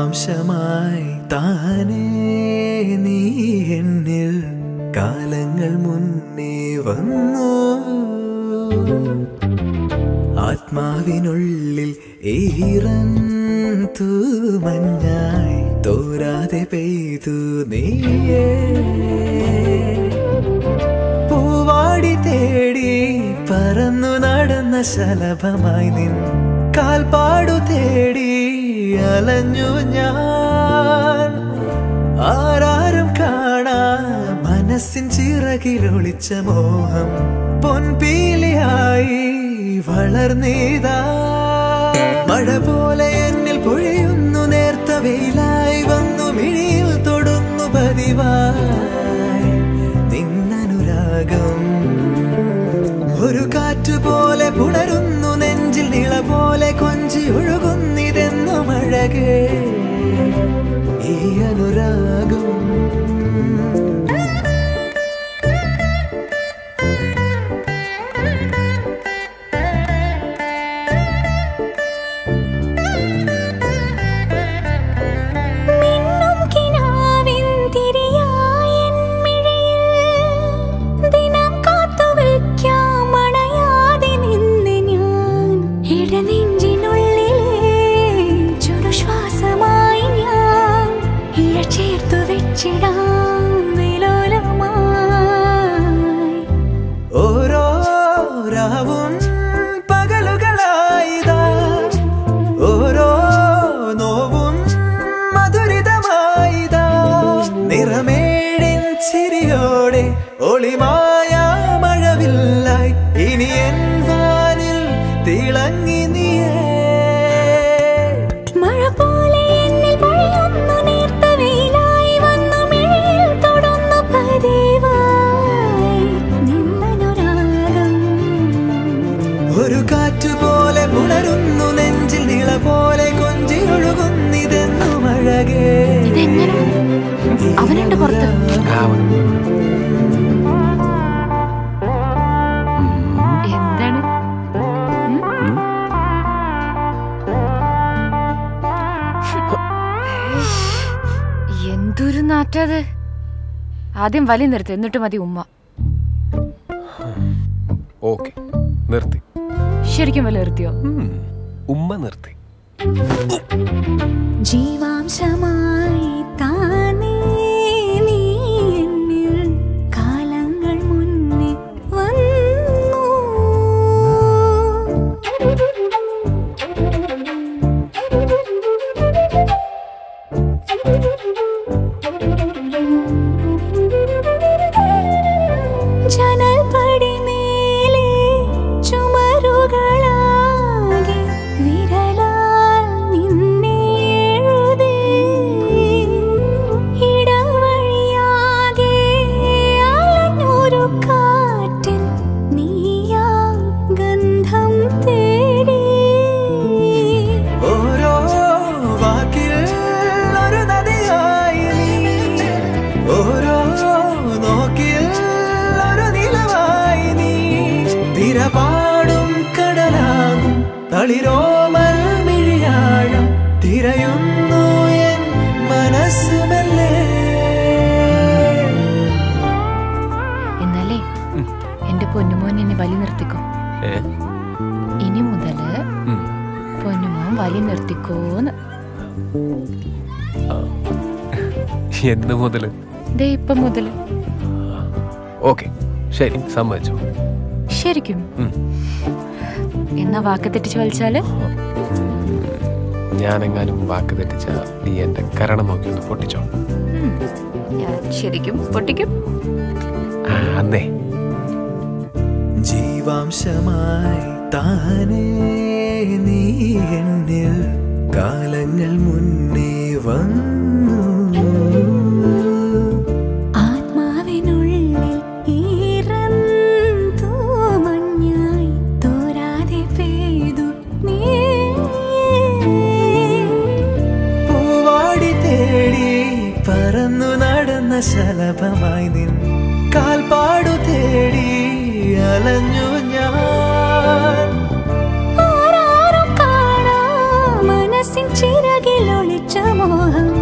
ജീവാംശമായി താനേ നീ എന്നിൽ കാലങ്ങൾ മുന്നേ വന്നു ആത്മാവിനുള്ളിൽ ഈറൻ തൂമഞ്ഞായി തോരാതെ പെയ്തു നീയേ പൂവാടി തേടി പറന്നു നടന്ന ശലഭമായി നിൻ കാൽപ്പാടു തേടി അലഞ്ഞു ഞാൻ ആരാരും കാണാ മനസ്സിൻ ചിറകിലൊളിച്ച മോഹം പൊൻപീലിയായി വളർന്നീതാ മഴ പോലെ എന്നിൽ പൊഴിയുന്നു നേർത്ത വെയിലായി വന്നു മിഴിയിൽ തൊടുന്നു പതിവായി നിന്നനുരാഗം ഒരു കാറ്റ് പോലെ പുണരുന്നു നെഞ്ചിൽ നിള പോലെ കൊഞ്ചി ഒഴുകുന്നിതെന്നു മഴകേ ഈ അനുരാഗം മിന്നും കിനാവിൻ തിരിയായൻ മിഴിയിൽ ദിനം കാത്തുവെക്കാം അണയാതെ നിന്ന് ഞാൻ ഇടനെഞ്ചിനുള്ളിലെ ചുടുശ്വാസമായി ഞാൻ ഇഴ ചേർത്തു വെച്ചിടാം വിലോലമായി ഓരോ രാവും പകലുകളായിതാ ഓരോ നോവും മധുരിതമായിതാ നിറമേടിൻ ചിരിയോടെ ഒളിമായ മഴവില്ലായി ഇനി എൻ വാനിൽ തിളങ്ങി നീയേ മഴ പോലെ എന്നിൽ പൊഴിയുന്നു നേർത്ത വെയിലായി വന്നു മിഴിയിൽ തൊടുന്നു പതിവായി നിന്നനുരാഗം ഒരു കാറ്റ് പോലെ പുണരുന്നു നെഞ്ചിൽ നിള പോലെ കൊഞ്ചി ഒഴുകുന്നിതെന്നു മഴകേ ഇതെങ്ങനെ അവനുണ്ട് പുറത്ത് എന്താണ് എന്തൊരു നാറ്റത് ആദ്യം വലി നിർത്ത് എന്നിട്ട് മതി ഉമ്മ ഓക്കെ നിർത്തി ശരിക്കും വലി നിർത്തിയോ ഉം, ഉമ്മ നിർത്തി ജീവാംശമായി താനേ നീ എന്നിൽ കാലങ്ങൾ മുന്നേ വന്നു ജനൽ പടിമേലെ ചുമരുകളാകെ വിരലാൽ നിന്നെ എഴുതി ഇടവഴിയാകെ അലഞ്ഞൊരു കാറ്റിൽ നീയാ ഗന്ധം തേടി ഓരോ വാക്കിൽ ഒരു നദിയായി നീ ഓരോ നോക്കിൽ ഒരു നിലവായി നീ തിരപാടും കടലാകും തളിരോമൽ മിഴിയാഴം തിരയുന്നു എൻ മനസ്സുമല്ലേ എന്നാലേ എന്റെ പൊന്നുമോൻ എന്നെ വലി നിർത്തിക്കോ ഏ ഇനി മുതല് ഉം. പൊന്നുമോൻ വലി നിർത്തിക്കോന്ന് എന്ന് മുതൽ ദേ ഇപ്പം മുതല് ഓക്കെ ശരി സമ്മതിച്ചു ശരിക്കും ഉം. എന്നാ വാക്ക് തെറ്റിച്ച് വലിച്ചാല് ഞാനെങ്ങാനും വാക്ക് തെറ്റിച്ച നീ എന്റെ കരണം നോക്കി ഒന്ന് പൊട്ടിച്ചോ ഉം. ഞാൻ ശരിക്കും പൊട്ടിക്കും ആ, അന്നേ ജീവാംശമായി താനേ നീ എന്നിൽ കാലങ്ങൾ മുന്നേ വന്നു ആത്മാവിനുള്ളിൽ ഈറന്തോ മഞ്ഞായി തോരാതെ പെയ്തു നീ പൂവാടി തേടി പറന്നു നടന്ന ശലഭമായി നിൻ കാൽപ്പാടു തേടി അലഞ്ഞു ഞാൻ ആരാരും കാണാ മനസ്സിൻ ചിറകിലൊളിച്ച വെച്ച മോഹം